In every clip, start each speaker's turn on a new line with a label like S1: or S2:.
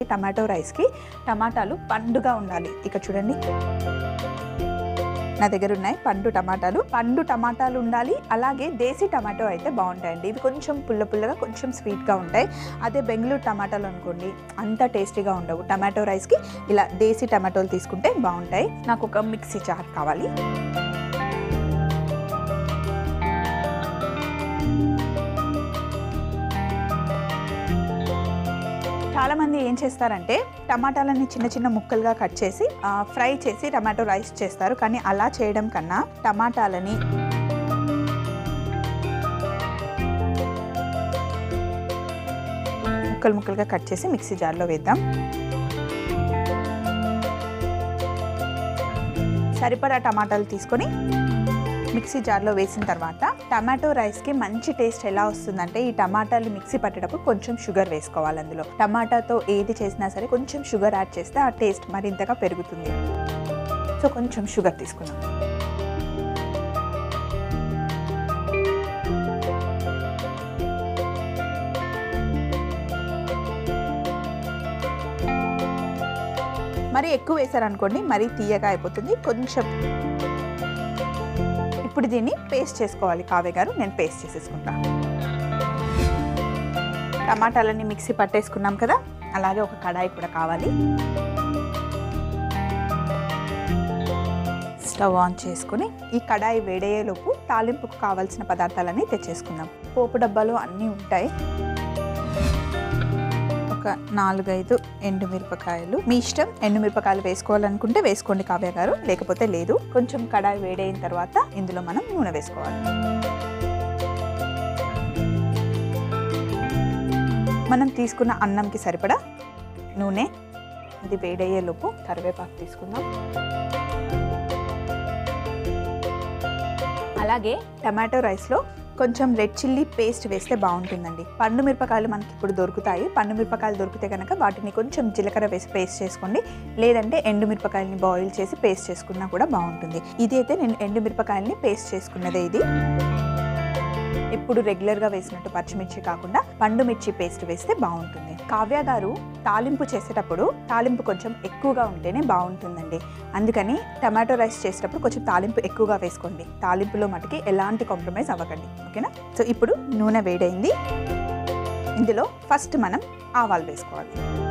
S1: ఈ టమాటో రైస్కి టమాటాలు పండుగా ఉండాలి ఇక చూడండి నా దగ్గర ఉన్నాయి పండు టమాటాలు పండు టమాటాలు ఉండాలి అలాగే దేశీ టమాటో అయితే బాగుంటాయండి ఇవి కొంచెం పుల్ల పుల్లగా కొంచెం స్వీట్గా ఉంటాయి అదే బెంగళూరు టమాటాలు అనుకోండి అంత టేస్టీగా ఉండవు టమాటో రైస్కి ఇలా దేశీ టమాటోలు తీసుకుంటే బాగుంటాయి నాకు ఒక మిక్సీ జార్ కావాలి చాలా మంది ఏం చేస్తారంటే టమాటాలని చిన్న చిన్న ముక్కలుగా కట్ చేసి ఆ, ఫ్రై చేసి టమాటో రైస్ చేస్తారు కానీ అలా చేయడం కన్నా టమాటాలని ముక్కలు ముక్కలుగా కట్ చేసి మిక్సీ జార్లో వేద్దాం సరిపడా టమాటాలు తీసుకొని మిక్సీ జార్లో వేసిన తర్వాత టమాటో రైస్కి మంచి టేస్ట్ ఎలా వస్తుందంటే ఈ టమాటాలు మిక్సీ పట్టేటప్పుడు కొంచెం షుగర్ వేసుకోవాలి అందులో టమాటాతో ఏది చేసినా సరే కొంచెం షుగర్ యాడ్ చేస్తే ఆ టేస్ట్ మరింతగా పెరుగుతుంది సో కొంచెం షుగర్ తీసుకున్నాం మరి ఎక్కువ వేసారనుకోండి మరీ తీయగా అయిపోతుంది కొంచెం ఇప్పుడు దీన్ని పేస్ట్ చేసుకోవాలి కావ్య గారు నేను పేస్ట్ చేసేసుకుంటా టమాటాలన్నీ మిక్సీ పట్టేసుకున్నాం కదా అలాగే ఒక కడాయి కూడా కావాలి స్టవ్ ఆన్ చేసుకుని ఈ కడాయి వేడయ్యేలోపు తాలింపుకు కావాల్సిన పదార్థాలన్నీ తెచ్చేసుకుందాం పోపు డబ్బాలో అన్నీ ఉంటాయి ఒక నాలుగైదు ఎండుమిరపకాయలు మీ ఇష్టం ఎండుమిరపకాయలు వేసుకోవాలనుకుంటే వేసుకోండి కావ్య గారు లేకపోతే లేదు కొంచెం కడాయి వేడైన తర్వాత ఇందులో మనం నూనె వేసుకోవాలి మనం తీసుకున్న అన్నంకి సరిపడా నూనె ఇది వేడయ్యేలోపు కరివేపాకు తీసుకుందాం అలాగే టమాటో రైస్లో కొంచెం రెడ్ చిల్లీ పేస్ట్ వేస్తే బాగుంటుందండి పండు మిరపకాయలు మనకి ఇప్పుడు దొరుకుతాయి పండు మిరపకాయలు దొరికితే కనుక వాటిని కొంచెం జీలకర్ర వేసి పేస్ట్ చేసుకోండి లేదంటే ఎండు మిరపకాయలని బాయిల్ చేసి పేస్ట్ చేసుకున్నా కూడా బాగుంటుంది ఇది అయితే నేను ఎండు మిరపకాయలని పేస్ట్ చేసుకున్నదే ఇది ఇప్పుడు రెగ్యులర్గా వేసినట్టు పచ్చిమిర్చి కాకుండా పండు మిర్చి పేస్ట్ వేస్తే బాగుంటుంది కావ్య గారు తాలింపు చేసేటప్పుడు తాలింపు కొంచెం ఎక్కువగా ఉంటేనే బాగుంటుందండి అందుకని టమాటో రైస్ చేసేటప్పుడు కొంచెం తాలింపు ఎక్కువగా వేసుకోండి తాలింపులో మటుకి ఎలాంటి కాంప్రమైజ్ అవ్వకండి ఓకేనా సో ఇప్పుడు నూనె వేడైంది ఇందులో ఫస్ట్ మనం ఆవాలు వేసుకోవాలి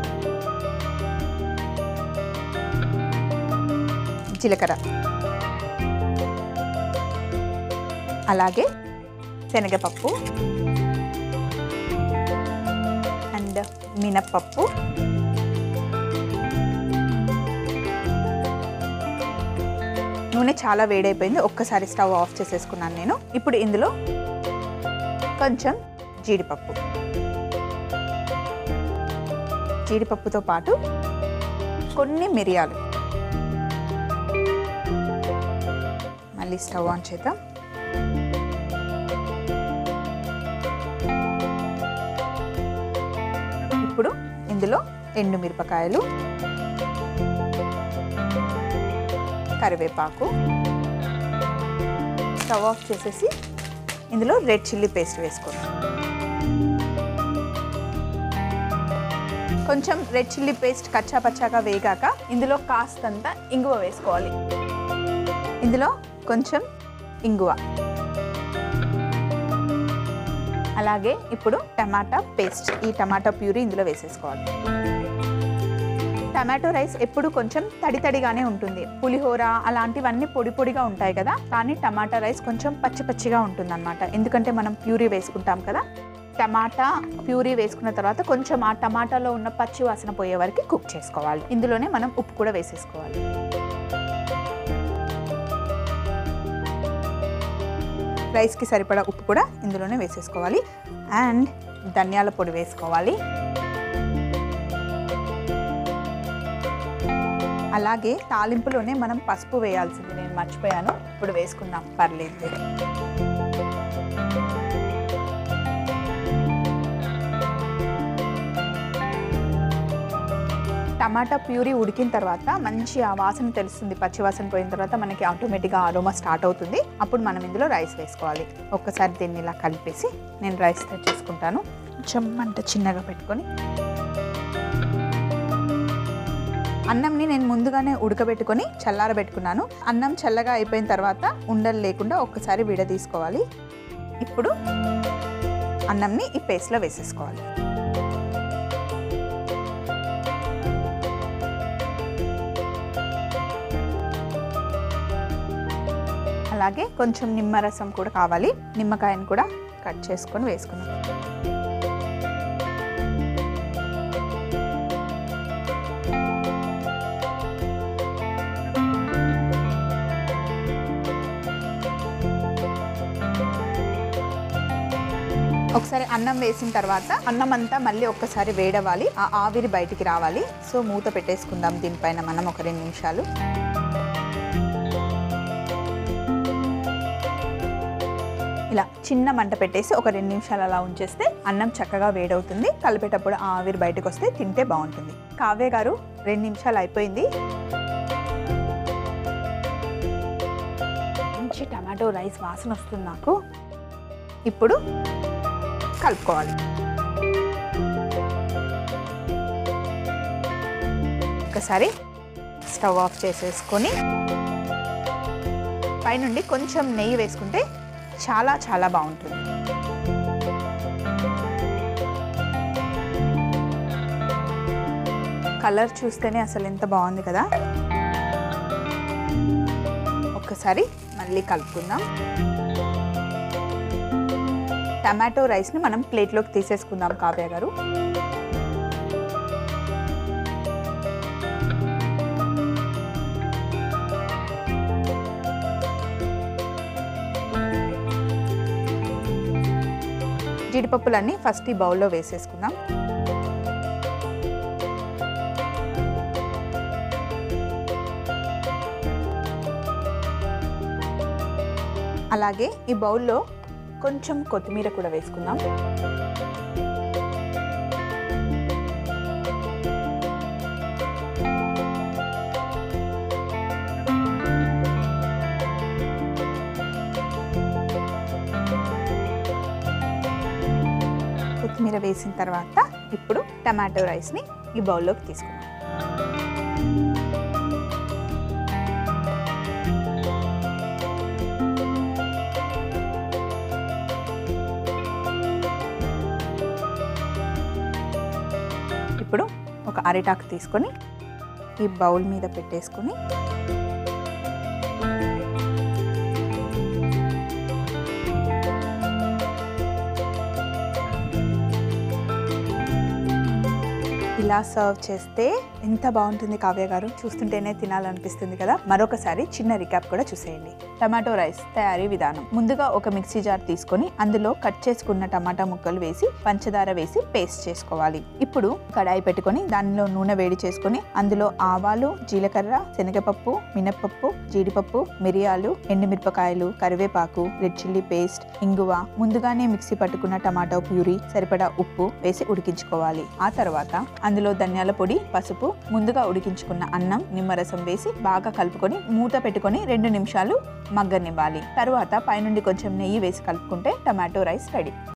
S1: జీలకర్ర అలాగే శనగపప్పు అండ్ మినప్పప్పు నూనె చాలా వేడైపోయింది ఒక్కసారి స్టవ్ ఆఫ్ చేసేసుకున్నాను నేను ఇప్పుడు ఇందులో కొంచెం జీడిపప్పు జీడిపప్పుతో పాటు కొన్ని మిరియాలు మళ్ళీ స్టవ్ ఆన్ చేద్దాం ఇప్పుడు ఇందులో ఎండు మిరపకాయలు కరివేపాకు స్టవ్ ఆఫ్ చేసేసి ఇందులో రెడ్ చిల్లీ పేస్ట్ వేసుకోండి కొంచెం రెడ్ చిల్లీ పేస్ట్ కచ్చా పచ్చాగా వేగాక ఇందులో కాస్తంత ఇంగువ వేసుకోవాలి ఇందులో కొంచెం ఇంగువ అలాగే ఇప్పుడు టమాటా పేస్ట్ ఈ టమాటా ప్యూరీ ఇందులో వేసేసుకోవాలి టమాటో రైస్ ఎప్పుడు కొంచెం తడి తడిగానే ఉంటుంది పులిహోర అలాంటివన్నీ పొడి పొడిగా ఉంటాయి కదా కానీ టమాటా రైస్ కొంచెం పచ్చి పచ్చిగా ఉంటుంది అనమాట ఎందుకంటే మనం ప్యూరీ వేసుకుంటాం కదా టమాటా ప్యూరీ వేసుకున్న తర్వాత కొంచెం ఆ టమాటాలో ఉన్న పచ్చి వాసన పోయే వరకు కుక్ చేసుకోవాలి ఇందులోనే మనం ఉప్పు కూడా వేసేసుకోవాలి రైస్కి సరిపడా ఉప్పు కూడా ఇందులోనే వేసేసుకోవాలి అండ్ ధనియాల పొడి వేసుకోవాలి అలాగే తాలింపులోనే మనం పసుపు వేయాల్సింది నేను మర్చిపోయాను ఇప్పుడు వేసుకుందాం పర్లేదు టమాటా ప్యూరీ ఉడికిన తర్వాత మంచి ఆ వాసన తెలుస్తుంది పచ్చి వాసన పోయిన తర్వాత మనకి ఆటోమేటిక్గా ఆరోమా స్టార్ట్ అవుతుంది అప్పుడు మనం ఇందులో రైస్ వేసుకోవాలి ఒక్కసారి దీన్ని ఇలా కలిపేసి నేను రైస్ తెచ్చేసుకుంటాను కొంచెం మంట చిన్నగా పెట్టుకొని అన్నంని నేను ముందుగానే ఉడకబెట్టుకొని చల్లారబెట్టుకున్నాను అన్నం చల్లగా అయిపోయిన తర్వాత ఉండలు లేకుండా ఒక్కసారి విడ తీసుకోవాలి ఇప్పుడు అన్నంని ఈ పేస్ట్లో వేసేసుకోవాలి అలాగే కొంచెం నిమ్మరసం కూడా కావాలి నిమ్మకాయను కూడా కట్ చేసుకొని వేసుకున్నాం ఒకసారి అన్నం వేసిన తర్వాత అన్నం అంతా మళ్ళీ ఒక్కసారి వేడవాలి ఆ ఆవిరి బయటికి రావాలి సో మూత పెట్టేసుకుందాం దీనిపైన మనం ఒక రెండు నిమిషాలు ఇలా చిన్న మంట పెట్టేసి ఒక రెండు నిమిషాలు అలా ఉంచేస్తే అన్నం చక్కగా వేడవుతుంది కలిపేటప్పుడు ఆ ఆవిరి బయటకు వస్తే తింటే బాగుంటుంది కావ్య గారు రెండు నిమిషాలు అయిపోయింది మంచి టమాటో రైస్ వాసన వస్తుంది నాకు ఇప్పుడు కలుపుకోవాలి ఒకసారి స్టవ్ ఆఫ్ చేసేసుకొని పైనుండి కొంచెం నెయ్యి వేసుకుంటే చాలా చాలా బాగుంటుంది కలర్ చూస్తేనే అసలు ఎంత బాగుంది కదా ఒక్కసారి మళ్ళీ కలుపుకుందాం టమాటో రైస్ని మనం ప్లేట్లోకి తీసేసుకుందాం కావ్య గారు జీడిపప్పులన్నీ ఫస్ట్ ఈ బౌల్లో వేసేసుకుందాం అలాగే ఈ బౌల్లో కొంచెం కొత్తిమీర కూడా వేసుకుందాం కొత్తిమీర వేసిన తర్వాత ఇప్పుడు టమాటో రైస్ని ఈ బౌల్లోకి తీసుకుందాం ఇప్పుడు ఒక అరిటాకు తీసుకొని ఈ బౌల్ మీద పెట్టేసుకొని ఇలా సర్వ్ చేస్తే ఎంత బాగుంటుంది కావ్య గారు చూస్తుంటేనే తినాలనిపిస్తుంది కదా మరొకసారి చిన్న రికాప్ కూడా చూసేయండి టమాటో రైస్ తయారీ విధానం ముందుగా ఒక మిక్సీ జార్ తీసుకొని అందులో కట్ చేసుకున్న టమాటా ముక్కలు వేసి పంచదార వేసి పేస్ట్ చేసుకోవాలి ఇప్పుడు కడాయి పెట్టుకొని దానిలో నూనె వేడి చేసుకొని అందులో ఆవాలు జీలకర్ర శనగపప్పు మినప్పప్పు జీడిపప్పు మిరియాలు ఎండుమిరపకాయలు కరివేపాకు రెడ్ చిల్లీ పేస్ట్ ఇంగువ ముందుగానే మిక్సీ పట్టుకున్న టమాటో ప్యూరీ సరిపడా ఉప్పు వేసి ఉడికించుకోవాలి ఆ తర్వాత అందులో ధనియాల పొడి పసుపు ముందుగా ఉడికించుకున్న అన్నం నిమ్మరసం వేసి బాగా కలుపుకొని మూత పెట్టుకొని రెండు నిమిషాలు మగ్గనివ్వాలి తరువాత పైనుండి కొంచెం నెయ్యి వేసి కలుపుకుంటే టమాటో రైస్ రెడీ